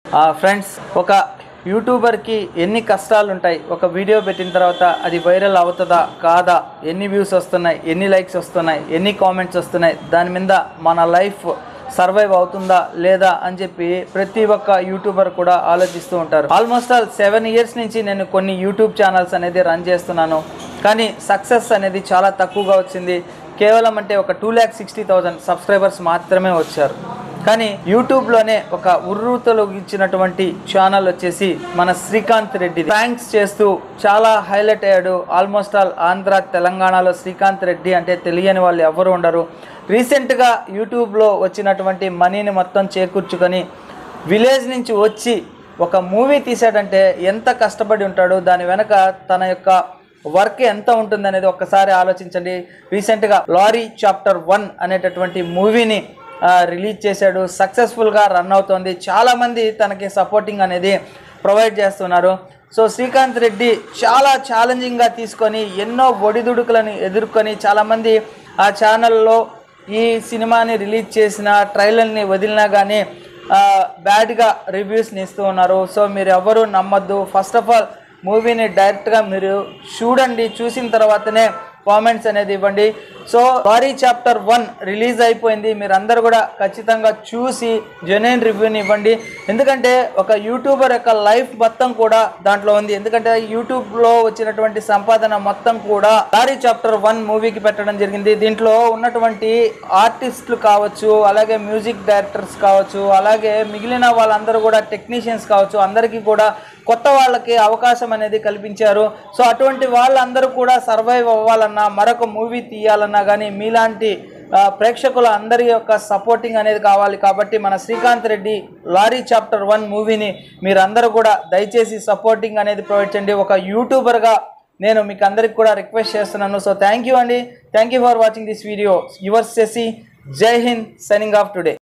friends ఒక యూట్యూబర్కి ఎన్ని కష్టాలు ఉంటాయి ఒక వీడియో పెట్టిన తర్వాత అది వైరల్ అవుతుందా కాదా ఎన్ని వ్యూస్ వస్తున్నాయి ఎన్ని లైక్స్ వస్తున్నాయి ఎన్ని కామెంట్స్ వస్తున్నాయి దాని మీద మన లైఫ్ సర్వైవ్ అవుతుందా లేదా అని చెప్పి ప్రతి ఒక్క యూట్యూబర్ కూడా ఆలోచిస్తూ ఉంటారు ఆల్మోస్ట్ ఆల్ సెవెన్ ఇయర్స్ నుంచి నేను కొన్ని యూట్యూబ్ ఛానల్స్ అనేది రన్ చేస్తున్నాను కానీ సక్సెస్ అనేది చాలా తక్కువగా వచ్చింది కేవలం అంటే ఒక two lakh sixty thousand subscribers మాత్రమే వచ్చారు కానీ యూట్యూబ్లోనే ఒక ఉర్రు తొలగించినటువంటి ఛానల్ వచ్చేసి మన శ్రీకాంత్ రెడ్డి థ్యాంక్స్ చేస్తూ చాలా హైలైట్ అయ్యాడు ఆల్మోస్ట్ ఆల్ ఆంధ్ర తెలంగాణలో శ్రీకాంత్ రెడ్డి అంటే తెలియని వాళ్ళు ఎవరు ఉండరు రీసెంట్గా యూట్యూబ్లో వచ్చినటువంటి మనీని మొత్తం చేకూర్చుకొని విలేజ్ నుంచి వచ్చి ఒక మూవీ తీసాడంటే ఎంత కష్టపడి ఉంటాడు దాని వెనక తన యొక్క వర్క్ ఎంత ఉంటుంది అనేది ఒక్కసారి ఆలోచించండి రీసెంట్గా లారీ చాప్టర్ వన్ అనేటటువంటి మూవీని రిలీజ్ చేశాడు సక్సెస్ఫుల్గా రన్ అవుతోంది చాలామంది తనకి సపోర్టింగ్ అనేది ప్రొవైడ్ చేస్తున్నారు సో శ్రీకాంత్ రెడ్డి చాలా ఛాలెంజింగ్గా తీసుకొని ఎన్నో ఒడిదుడుకులను ఎదుర్కొని చాలామంది ఆ ఛానల్లో ఈ సినిమాని రిలీజ్ చేసిన ట్రైలర్ని వదిలినా కానీ బ్యాడ్గా రివ్యూస్ని ఇస్తూ ఉన్నారు సో మీరు ఎవరు నమ్మద్దు ఫస్ట్ ఆఫ్ ఆల్ మూవీని డైరెక్ట్గా మీరు చూడండి చూసిన తర్వాతనే కామెంట్స్ అనేది ఇవ్వండి సో వారీ చాప్టర్ వన్ రిలీజ్ అయిపోయింది మీరు అందరు కూడా ఖచ్చితంగా చూసి జెన్యున్ రివ్యూని ఇవ్వండి ఎందుకంటే ఒక యూట్యూబర్ యొక్క లైఫ్ మొత్తం కూడా దాంట్లో ఉంది ఎందుకంటే యూట్యూబ్లో వచ్చినటువంటి సంపాదన మొత్తం కూడా వారీ చాప్టర్ వన్ మూవీకి పెట్టడం జరిగింది దీంట్లో ఉన్నటువంటి ఆర్టిస్టులు కావచ్చు అలాగే మ్యూజిక్ డైరెక్టర్స్ కావచ్చు అలాగే మిగిలిన వాళ్ళందరూ కూడా టెక్నీషియన్స్ కావచ్చు అందరికీ కూడా కొత్త వాళ్ళకి అవకాశం అనేది కల్పించారు సో అటువంటి వాళ్ళందరూ కూడా సర్వైవ్ అవ్వాలన్నా మరొక మూవీ తీయాలన్నా కానీ మీలాంటి ఆ, ప్రేక్షకుల అందరి యొక్క సపోర్టింగ్ అనేది కావాలి కాబట్టి మన Srikanth Reddy lorry chapter one మూవీని మీరందరూ కూడా దయచేసి సపోర్టింగ్ అనేది ప్రొవైడ్ చేయండి ఒక యూట్యూబర్గా నేను మీకు అందరికి కూడా రిక్వెస్ట్ చేస్తున్నాను సో థ్యాంక్ యూ అండి thank you for watching this video your సెసి జై హింద్ సైనింగ్ ఆఫ్ టుడే